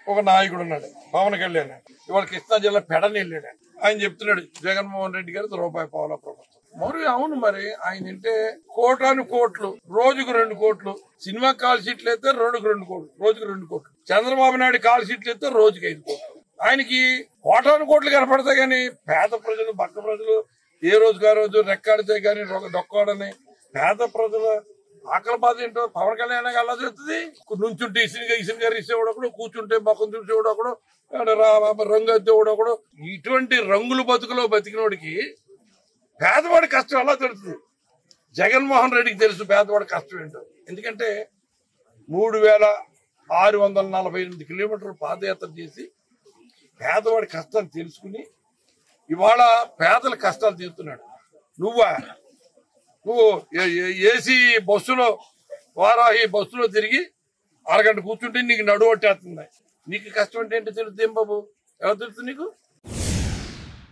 ఒక నాయకుడు ఉన్నాడు పవన్ కళ్యాణ్ ఇవాళ కృష్ణా జిల్లా పెడని వెళ్ళాడు ఆయన చెప్తున్నాడు జగన్మోహన్ రెడ్డి గారి రూపాయి పావుల ప్రభుత్వం మరి అవును మరి ఆయన అంటే కోటాను కోట్లు రోజుకు రెండు కోట్లు సినిమా కాల్ షీట్లు అయితే రోజుకు రెండు కోట్లు రోజుకు రెండు కోట్లు చంద్రబాబు నాయుడు కాల్ షీట్లు అయితే రోజుకి ఐదు కోట్లు ఆయనకి కోటాను కోట్లు కనపడతాయి కానీ పేద ప్రజలు బక్క ప్రజలు ఏ రోజుకు ఆ రోజు రెక్కాడితే గానీ రొ- డొక్కాడని పేద ప్రజల ఆకలి బాధ ఏంటో పవన్ కళ్యాణ్ అలా చెప్తుంది నుంచుంటే ఇసునిగా ఇసునిగా రిసేవాడు ఒకడు కూర్చుంటే మొఖం చూసేవాడు ఒకడు ఆడ రా- రంగు ఎత్తేవాడు ఒకడు ఇటువంటి రంగుల బతుకులో బతికినోడికి పేదవాడి కష్టం ఎలా తెలుస్తుంది జగన్మోహన్ రెడ్డికి తెలుసు పేదవాడి కష్టం ఏంటో ఎందుకంటే మూడు వేల ఆరు వందల నలభై ఎనిమిది కిలోమీటర్లు పాదయాత్ర చేసి పేదవాడి కష్టాన్ని తెలుసుకుని ఇవాళ పేదల కష్టాలు తీరుతున్నాడు నువ్వా నువ్వు ఏ- ఏ- ఏసీ బస్సులో వారాహి బస్సులో తిరిగి అరగంట కూర్చుంటే నీకు నడువు పట్టేస్తుంది నీకు కష్టం అంటే ఏంటో తెలుస్తుంది ఏం బాబు ఎవరు తెలుసు నీకు